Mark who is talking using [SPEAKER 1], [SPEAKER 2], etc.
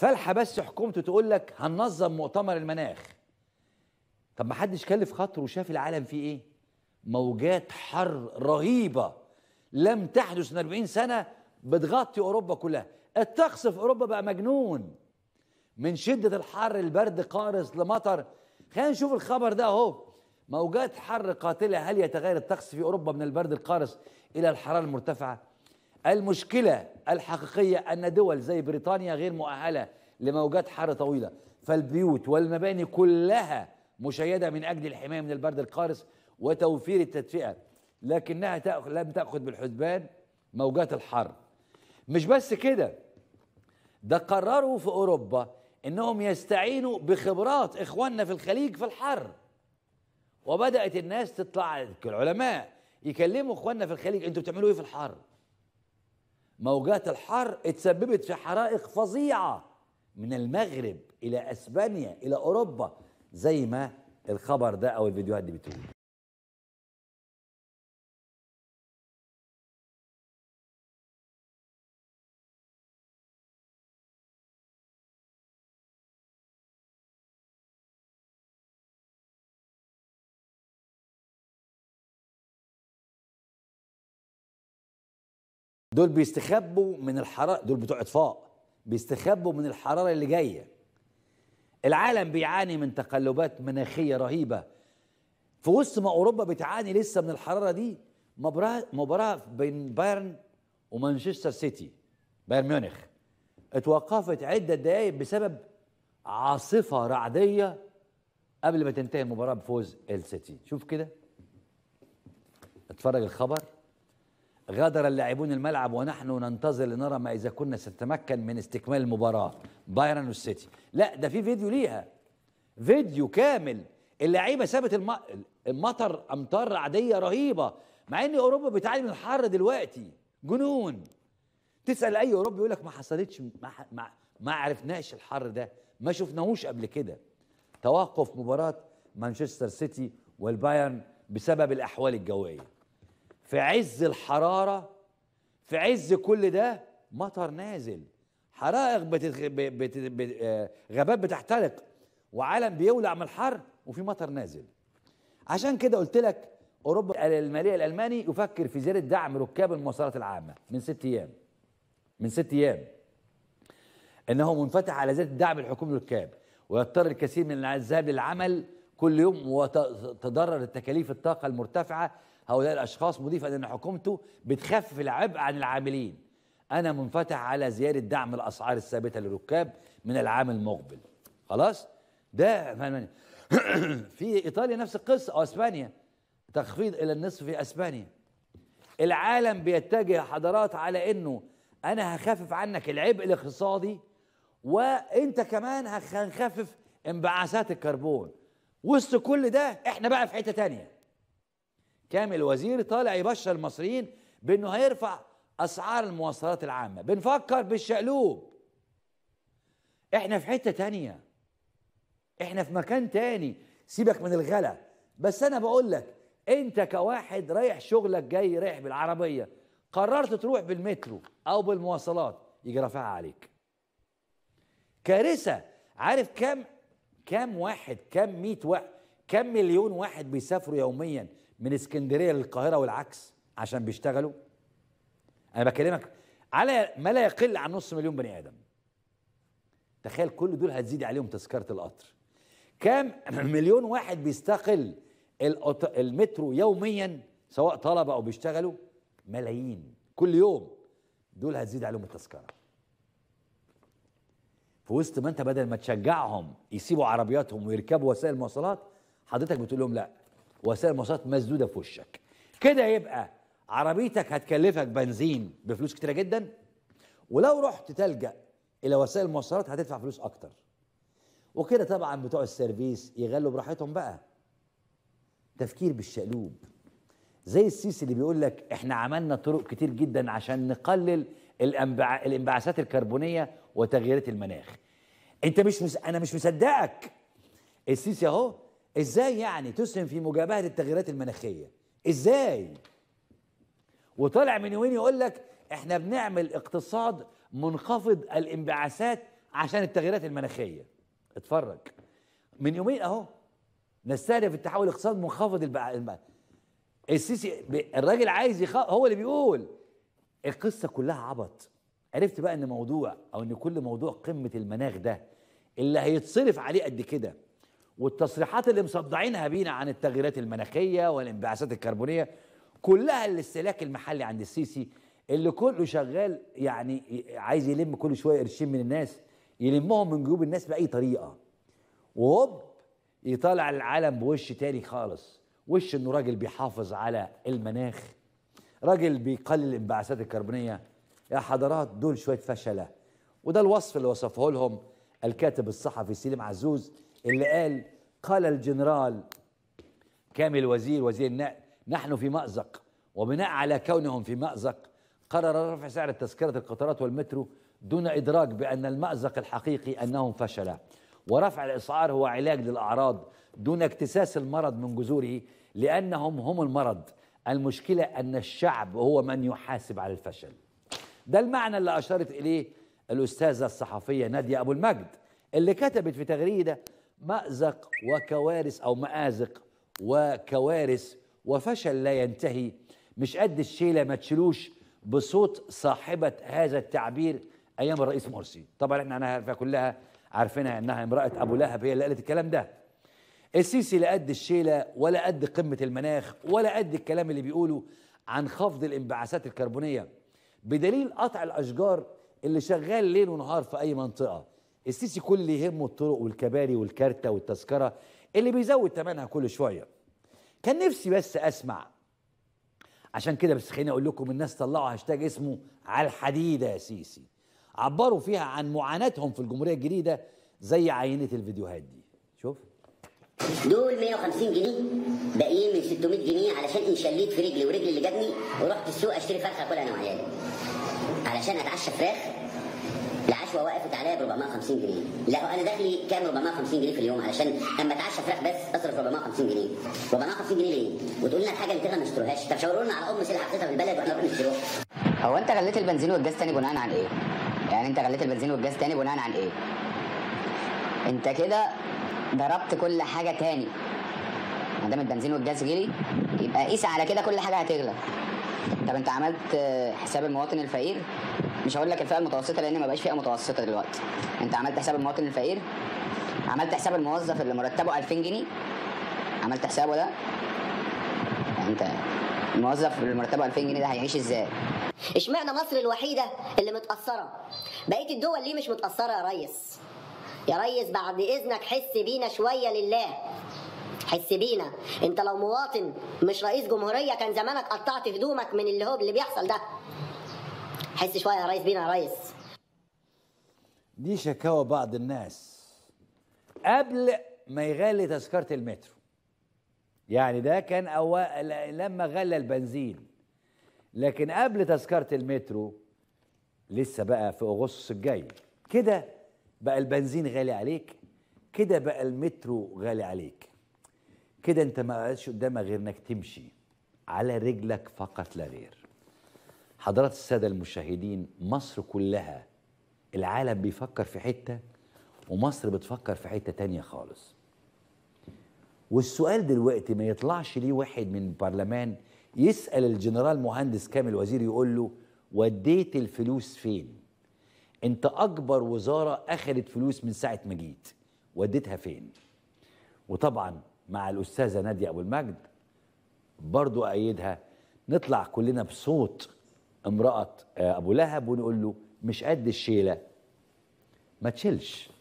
[SPEAKER 1] فالحة بس حكومته تقول لك هننظم مؤتمر المناخ طب ما حدش كلف خاطره وشاف العالم فيه ايه موجات حر رهيبة لم تحدث من 40 سنة بتغطي أوروبا كلها الطقس في أوروبا بقى مجنون من شدة الحر البرد قارس لمطر خلينا نشوف الخبر ده اهو موجات حر قاتلة هل يتغير الطقس في أوروبا من البرد القارس إلى الحرارة المرتفعة المشكلة الحقيقية أن دول زي بريطانيا غير مؤهلة لموجات حر طويلة فالبيوت والمباني كلها مشيدة من أجل الحماية من البرد القارس وتوفير التدفئة لكنها تأخ... لم تأخذ بالحسبان موجات الحر مش بس كده ده قرروا في أوروبا إنهم يستعينوا بخبرات إخواننا في الخليج في الحر وبدأت الناس تطلع العلماء يكلموا إخواننا في الخليج أنتوا بتعملوا إيه في الحر موجات الحر اتسببت في حرائق فظيعة من المغرب إلى أسبانيا إلى أوروبا زي ما الخبر ده أو الفيديوهات دي بتقول دول بيستخبوا من الحرارة دول بتوع إطفاء بيستخبوا من الحرارة اللي جاية العالم بيعاني من تقلبات مناخية رهيبة في وسط ما أوروبا بتعاني لسه من الحرارة دي مباراة مباراة بين بايرن ومانشستر سيتي بايرن ميونخ اتوقفت عدة دقايق بسبب عاصفة رعدية قبل ما تنتهي المباراة بفوز السيتي شوف كده اتفرج الخبر غادر اللاعبون الملعب ونحن ننتظر لنرى ما اذا كنا سنتمكن من استكمال المباراه بايرن والسيتي لا ده في فيديو ليها فيديو كامل اللعيبه سابت الم... المطر امطار عاديه رهيبه مع ان اوروبا بتعاني من الحر دلوقتي جنون تسال اي اوروبي يقول لك ما حصلتش ما, ح... ما... ما عرفناش الحر ده ما شفناهوش قبل كده توقف مباراه مانشستر سيتي والبايرن بسبب الاحوال الجويه في عز الحرارة في عز كل ده مطر نازل حرائق بتت... بت... بت... آه، غابات بتحترق وعالم بيولع من الحر وفي مطر نازل عشان كده قلت لك اوروبا الماليه الالماني يفكر في زياده دعم ركاب المواصلات العامه من ست ايام من ست ايام انه منفتح على زياده الدعم الحكومي للركاب ويضطر الكثير من الذهاب للعمل كل يوم وتضرر التكاليف الطاقه المرتفعه هؤلاء الاشخاص مضيفا ان حكومته بتخفف العبء عن العاملين انا منفتح على زياده دعم الاسعار الثابته للركاب من العام المقبل خلاص ده في المانيا في ايطاليا نفس القصه او اسبانيا تخفيض الى النصف في اسبانيا العالم بيتجه حضارات على انه انا هخفف عنك العبء الاقتصادي وانت كمان هنخفف انبعاثات الكربون وسط كل ده احنا بقى في حته تانيه كامل وزير طالع يبشر المصريين بانه هيرفع اسعار المواصلات العامه بنفكر بالشقلوب احنا في حته تانية احنا في مكان تاني سيبك من الغلا بس انا بقول لك انت كواحد رايح شغلك جاي رايح بالعربيه قررت تروح بالمترو او بالمواصلات يجي رافعها عليك كارثه عارف كم كم واحد كم 100 واحد كم مليون واحد بيسافروا يوميا من اسكندريه للقاهره والعكس عشان بيشتغلوا انا بكلمك على ما لا يقل عن نص مليون بني ادم تخيل كل دول هتزيد عليهم تذكره القطر كام مليون واحد بيستقل المترو يوميا سواء طلبه او بيشتغلوا ملايين كل يوم دول هتزيد عليهم التذكره في وسط ما انت بدل ما تشجعهم يسيبوا عربياتهم ويركبوا وسائل مواصلات حضرتك بتقول لهم لا وسائل المواصلات مسدوده في وشك كده يبقى عربيتك هتكلفك بنزين بفلوس كتيره جدا ولو رحت تلجا الى وسائل المواصلات هتدفع فلوس اكتر وكده طبعا بتوع السيرفيس يغلوا براحتهم بقى تفكير بالشقلوب زي السيسي اللي بيقول لك احنا عملنا طرق كتير جدا عشان نقلل الانبع... الانبعاثات الكربونيه وتغييرات المناخ انت مش مس... انا مش مصدقك السيسي اهو ازاي يعني تسهم في مجابهه التغييرات المناخيه ازاي وطالع من يومين يقول لك احنا بنعمل اقتصاد منخفض الانبعاثات عشان التغييرات المناخيه اتفرج من يومين اهو نستهدف التحول الاقتصادي منخفض الب... الب... السيسي ب... الراجل عايز يخ... هو اللي بيقول القصه كلها عبط عرفت بقى ان موضوع او ان كل موضوع قمه المناخ ده اللي هيتصرف عليه قد كده والتصريحات اللي مصدعينها بينا عن التغييرات المناخيه والانبعاثات الكربونيه كلها الاستهلاك المحلي عند السيسي اللي كله شغال يعني عايز يلم كل شويه قرشين من الناس يلمهم من جيوب الناس باي طريقه وهوب يطالع العالم بوش تاني خالص وش انه راجل بيحافظ على المناخ راجل بيقلل الانبعاثات الكربونيه يا حضرات دول شويه فشله وده الوصف اللي وصفه لهم الكاتب الصحفي سليم عزوز اللي قال قال الجنرال كامل وزير وزير النقل نحن في مأزق وبناء على كونهم في مأزق قرر رفع سعر تذكرة القطارات والمترو دون إدراك بأن المأزق الحقيقي أنهم فشلا ورفع الإسعار هو علاج للأعراض دون اكتساس المرض من جذوره لأنهم هم المرض المشكلة أن الشعب هو من يحاسب على الفشل ده المعنى اللي أشارت إليه الأستاذة الصحفية نادية أبو المجد اللي كتبت في تغريدة مأزق وكوارث أو مآزق وكوارث وفشل لا ينتهي مش قد الشيلة ما تشيلوش بصوت صاحبة هذا التعبير أيام الرئيس مرسي طبعا احنا عارفة كلها عارفينها انها امرأة أبو لهب هي اللي قالت الكلام ده السيسي لا قد الشيلة ولا قد قمة المناخ ولا قد الكلام اللي بيقوله عن خفض الانبعاثات الكربونية بدليل قطع الأشجار اللي شغال ليل ونهار في أي منطقة السيسي كل اللي يهمه الطرق والكباري والكارتة والتذكرة اللي بيزود ثمنها كل شوية كان نفسي بس أسمع عشان كده بس خليني أقول لكم الناس طلعوا هاشتاج اسمه على الحديدة يا سيسي عبروا فيها عن معاناتهم في الجمهورية الجديدة زي عينة الفيديوهات دي شوف
[SPEAKER 2] دول 150 جنيه باقيين من 600 جنيه علشان انشليت في رجلي ورجلي اللي جابني ورحت السوق اشتري فرخه اكلها انا وعيالي علشان اتعشى فراخ العشوه وقفت عليا ب 450 جنيه لا انا دخلي كام 450 جنيه في اليوم علشان اما اتعشى فراخ بس اصرف 450 جنيه 450 جنيه ليه؟ وتقول لنا الحاجه اللي تغلى ما نشتروهاش طب شاوروا لنا على ام سلعه رخيصه في البلد واحنا نروح نشتروها
[SPEAKER 3] هو انت غليت البنزين والجاز تاني بناء عن ايه؟ يعني انت غليت البنزين والجاز تاني بناء عن ايه؟ انت كده ضربت كل حاجه تاني ما دام البنزين والجاز غلي يبقى قيس على كده كل حاجه هتغلى طب انت عملت حساب المواطن الفقير مش هقول لك الفئه المتوسطه لان ما بقاش فئه متوسطه دلوقتي انت عملت حساب المواطن الفقير عملت حساب الموظف اللي مرتبه 2000 جنيه عملت حسابه ده يعني انت الموظف اللي مرتبه 2000 جنيه ده هيعيش ازاي
[SPEAKER 4] اشمعنى مصر الوحيدة اللي متأثرة بقية الدول ليه مش متأثرة يا ريس يا ريس بعد إذنك حس بينا شوية لله حس بينا انت لو مواطن مش رئيس جمهورية كان زمانك قطعت هدومك من اللي هو اللي بيحصل ده حس شوية يا ريس بينا يا ريس
[SPEAKER 1] دي شكاوى بعض الناس قبل ما يغلي تذكرة المترو يعني ده كان أو... لما غلى البنزين لكن قبل تذكرة المترو لسه بقى في أغسطس الجاي كده بقى البنزين غالي عليك كده بقى المترو غالي عليك كده انت ما بقاش قدامك غير انك تمشي على رجلك فقط لا غير حضرات السادة المشاهدين مصر كلها العالم بيفكر في حتة ومصر بتفكر في حتة تانية خالص والسؤال دلوقتي ما يطلعش ليه واحد من البرلمان يسأل الجنرال مهندس كامل وزير يقول له وديت الفلوس فين انت اكبر وزارة اخذت فلوس من ساعة ما جيت وديتها فين وطبعا مع الأستاذة نادية أبو المجد برضو أيدها نطلع كلنا بصوت امرأة أبو لهب ونقول له مش قد الشيلة ما تشيلش